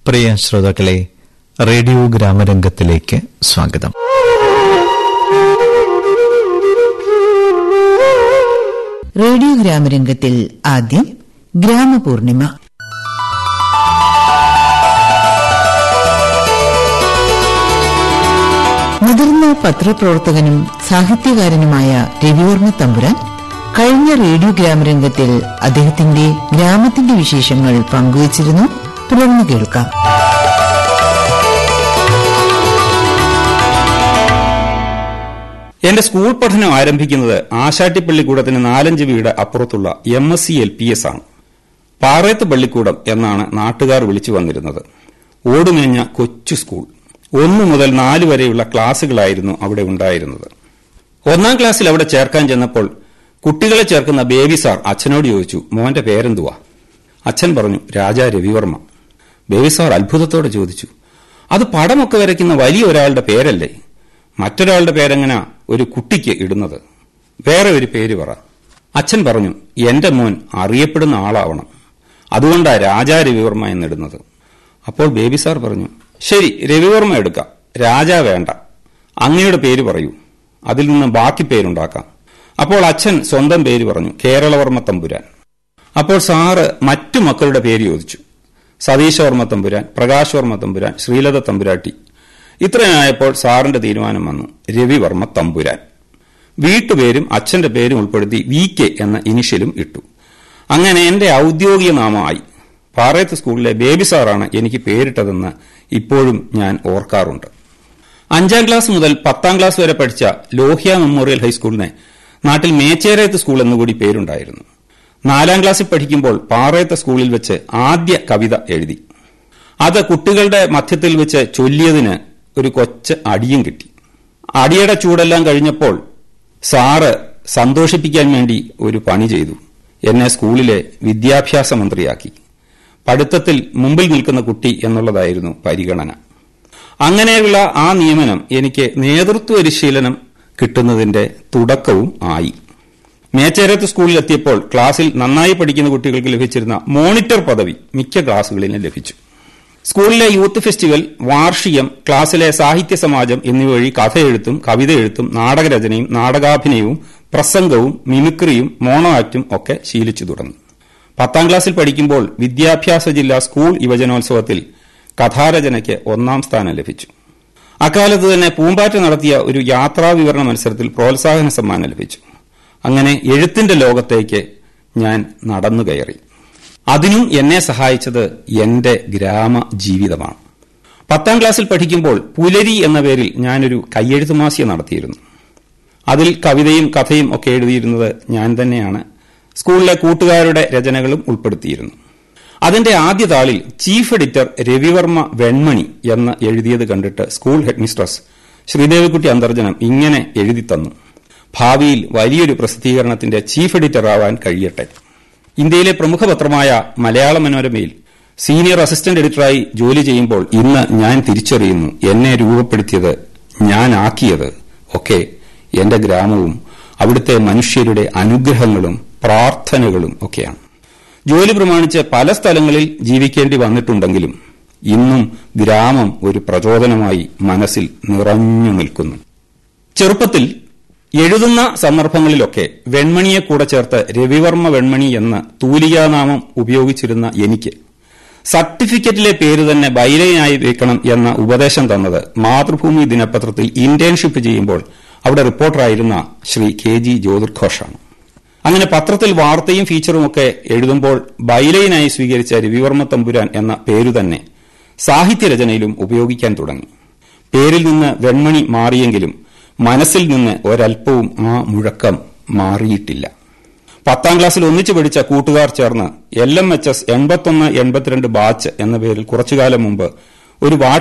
പ്രിയ ശ്രോതാക്കളെ റേഡിയോ ഗ്രാമരംഗത്തിലേക്ക് സ്വാഗതം റേഡിയോ ഗ്രാമരംഗത്തിൽ ആദ്യം ഗ്രാമപൂർണിമ മുതിർന്ന പത്രപ്രവർത്തകനും സാഹിത്യകാരനുമായ രവിവർമ്മ തമ്പുരാൻ കഴിഞ്ഞ റേഡിയോ ഗ്രാമരംഗത്തിൽ അദ്ദേഹത്തിന്റെ ഗ്രാമത്തിന്റെ വിശേഷങ്ങൾ പങ്കുവച്ചിരുന്നു തുടർന്ന് കേൾക്കാം എന്റെ സ്കൂൾ പഠനം ആരംഭിക്കുന്നത് ആശാട്ടിപ്പള്ളിക്കൂടത്തിന് നാലഞ്ച് വീട് അപ്പുറത്തുള്ള M S C L P S ആണ് പാറയത്ത് പള്ളിക്കൂടം എന്നാണ് നാട്ടുകാർ വിളിച്ചു വന്നിരുന്നത് ഓടുമേഞ്ഞ കൊച്ചു സ്കൂൾ ഒന്നു മുതൽ നാല് വരെയുള്ള ക്ലാസുകളായിരുന്നു അവിടെ ഉണ്ടായിരുന്നത് ഒന്നാം ക്ലാസ്സിൽ അവിടെ ചേർക്കാൻ ചെന്നപ്പോൾ കുട്ടികളെ ചേർക്കുന്ന ബേബി സാർ അച്ഛനോട് ചോദിച്ചു മോന്റെ പേരെന്തുവാ അച്ഛൻ പറഞ്ഞു രാജാ രവിവർമ്മ ബേബി സാർ അത്ഭുതത്തോടെ ചോദിച്ചു അത് പടമൊക്കെ വരയ്ക്കുന്ന വലിയ ഒരാളുടെ പേരല്ലേ മറ്റൊരാളുടെ പേരെങ്ങനാ ഒരു കുട്ടിക്ക് ഇടുന്നത് വേറെ ഒരു പേര് പറ അച്ഛൻ പറഞ്ഞു എന്റെ മോൻ അറിയപ്പെടുന്ന ആളാവണം അതുകൊണ്ടാ രാജാ രവിവർമ്മ എന്നിടുന്നത് അപ്പോൾ ബേബി സാർ പറഞ്ഞു ശരി രവിവർമ്മ എടുക്കാം രാജാ വേണ്ട അങ്ങയുടെ പേര് പറയൂ അതിൽ നിന്ന് ബാക്കി പേരുണ്ടാക്കാം അപ്പോൾ അച്ഛൻ സ്വന്തം പേര് പറഞ്ഞു കേരളവർമ്മ തമ്പുരാൻ അപ്പോൾ സാറ് മറ്റു മക്കളുടെ പേര് ചോദിച്ചു സതീശവർമ്മ തമ്പുരാൻ പ്രകാശവർമ്മ തമ്പുരാൻ ശ്രീലത തമ്പുരാട്ടി ഇത്രയായപ്പോൾ സാറിന്റെ തീരുമാനം വന്നു രവിവർമ്മ തമ്പുരാൻ വീട്ടുപേരും അച്ഛന്റെ പേരും ഉൾപ്പെടുത്തി വി കെ എന്ന ഇനിഷ്യലും ഇട്ടു അങ്ങനെ എന്റെ ഔദ്യോഗിക നാമമായി പാറയത്ത് സ്കൂളിലെ ബേബി സാറാണ് എനിക്ക് പേരിട്ടതെന്ന് ഇപ്പോഴും ഞാൻ ഓർക്കാറുണ്ട് അഞ്ചാം ക്ലാസ് മുതൽ പത്താം ക്ലാസ് വരെ പഠിച്ച ലോഹ്യ മെമ്മോറിയൽ ഹൈസ്കൂളിനെ നാട്ടിൽ മേച്ചേരയത്ത് സ്കൂൾ എന്നുകൂടി പേരുണ്ടായിരുന്നു നാലാം ക്ലാസ്സിൽ പഠിക്കുമ്പോൾ പാറയത്തെ സ്കൂളിൽ വെച്ച് ആദ്യ കവിത എഴുതി അത് കുട്ടികളുടെ മധ്യത്തിൽ വെച്ച് ചൊല്ലിയതിന് ഒരു കൊച്ച് അടിയും കിട്ടി അടിയുടെ ചൂടെല്ലാം കഴിഞ്ഞപ്പോൾ സാറ് സന്തോഷിപ്പിക്കാൻ വേണ്ടി ഒരു പണി ചെയ്തു എന്നെ സ്കൂളിലെ വിദ്യാഭ്യാസ മന്ത്രിയാക്കി പഠിത്തത്തിൽ മുമ്പിൽ നിൽക്കുന്ന കുട്ടി എന്നുള്ളതായിരുന്നു പരിഗണന അങ്ങനെയുള്ള ആ നിയമനം എനിക്ക് നേതൃത്വ പരിശീലനം കിട്ടുന്നതിന്റെ തുടക്കവും ആയി മേച്ചേരത്ത് സ്കൂളിലെത്തിയപ്പോൾ ക്ലാസ്സിൽ നന്നായി പഠിക്കുന്ന കുട്ടികൾക്ക് ലഭിച്ചിരുന്ന മോണിറ്റർ പദവി മിക്ക ക്ലാസുകളിലും ലഭിച്ചു സ്കൂളിലെ യൂത്ത് ഫെസ്റ്റിവൽ വാർഷികം ക്ലാസ്സിലെ സാഹിത്യ സമാജം എന്നിവ വഴി കഥയെഴുത്തും കവിതയെഴുത്തും നാടകരചനയും നാടകാഭിനയവും പ്രസംഗവും മിമിക്രിയും മോണോ ആക്റ്റും ഒക്കെ ശീലിച്ചു തുടങ്ങി പത്താം ക്ലാസ്സിൽ പഠിക്കുമ്പോൾ വിദ്യാഭ്യാസ ജില്ലാ സ്കൂൾ യുവജനോത്സവത്തിൽ കഥാരചനയ്ക്ക് ഒന്നാം സ്ഥാനം ലഭിച്ചു അക്കാലത്ത് തന്നെ പൂമ്പാറ്റ നടത്തിയ ഒരു യാത്രാ വിവരണ മത്സരത്തിൽ പ്രോത്സാഹന സമ്മാനം ലഭിച്ചു അങ്ങനെ എഴുത്തിന്റെ ലോകത്തേക്ക് ഞാൻ നടന്നു കയറി അതിനും എന്നെ സഹായിച്ചത് എന്റെ ഗ്രാമ ജീവിതമാണ് പത്താം ക്ലാസ്സിൽ പഠിക്കുമ്പോൾ പുലരി എന്ന പേരിൽ ഞാനൊരു കയ്യെഴുത്തുമാസിക നടത്തിയിരുന്നു അതിൽ കവിതയും കഥയും ഒക്കെ എഴുതിയിരുന്നത് ഞാൻ തന്നെയാണ് സ്കൂളിലെ കൂട്ടുകാരുടെ രചനകളും ഉൾപ്പെടുത്തിയിരുന്നു അതിന്റെ ആദ്യ താളിൽ ചീഫ് എഡിറ്റർ രവിവർമ്മ വെൺമണി എന്ന് എഴുതിയത് കണ്ടിട്ട് സ്കൂൾ ഹെഡ്മിസ്ട്രസ് ശ്രീദേവിക്കുട്ടി അന്തർജനം ഇങ്ങനെ എഴുതി തന്നു ഭാവിയിൽ വലിയൊരു പ്രസിദ്ധീകരണത്തിന്റെ ചീഫ് എഡിറ്റർ ആവാൻ കഴിയട്ടെ ഇന്ത്യയിലെ പ്രമുഖ പത്രമായ മലയാള മനോരമയിൽ സീനിയർ അസിസ്റ്റന്റ് എഡിറ്ററായി ജോലി ചെയ്യുമ്പോൾ ഇന്ന് ഞാൻ തിരിച്ചറിയുന്നു എന്നെ രൂപപ്പെടുത്തിയത് ഞാൻ ആക്കിയത് ഒക്കെ എന്റെ ഗ്രാമവും അവിടുത്തെ മനുഷ്യരുടെ അനുഗ്രഹങ്ങളും പ്രാർത്ഥനകളും ഒക്കെയാണ് ജോലി പ്രമാണിച്ച് പല സ്ഥലങ്ങളിൽ ജീവിക്കേണ്ടി വന്നിട്ടുണ്ടെങ്കിലും ഇന്നും ഗ്രാമം ഒരു പ്രചോദനമായി മനസ്സിൽ നിറഞ്ഞു നിൽക്കുന്നു ചെറുപ്പത്തിൽ എഴുതുന്ന സന്ദർഭങ്ങളിലൊക്കെ വെൺമണിയെ കൂടെ ചേർത്ത് രവിവർമ്മ വെൺമണി എന്ന തൂലികാനാമം ഉപയോഗിച്ചിരുന്ന എനിക്ക് സർട്ടിഫിക്കറ്റിലെ പേര് തന്നെ ബൈലൈനായി വെക്കണം എന്ന ഉപദേശം തന്നത് മാതൃഭൂമി ദിനപത്രത്തിൽ ഇന്റേൺഷിപ്പ് ചെയ്യുമ്പോൾ അവിടെ റിപ്പോർട്ടറായിരുന്ന ശ്രീ കെ ജി ജ്യോതിർഘോഷാണ് അങ്ങനെ പത്രത്തിൽ വാർത്തയും ഫീച്ചറും ഒക്കെ എഴുതുമ്പോൾ ബൈലൈനായി സ്വീകരിച്ച രവിവർമ്മ തമ്പുരാൻ എന്ന പേരു തന്നെ സാഹിത്യരചനയിലും ഉപയോഗിക്കാൻ തുടങ്ങി പേരിൽ നിന്ന് വെൺമണി മാറിയെങ്കിലും മനസ്സിൽ നിന്ന് ഒരൽപ്പവും ആ മുഴക്കം മാറിയിട്ടില്ല പത്താം ക്ലാസ്സിൽ ഒന്നിച്ചു പഠിച്ച കൂട്ടുകാർ ചേർന്ന് എൽ എം എച്ച് എസ് എൺപത്തൊന്ന് എൺപത്തിരണ്ട് ബാച്ച് എന്ന പേരിൽ കുറച്ചുകാലം മുമ്പ് ഒരു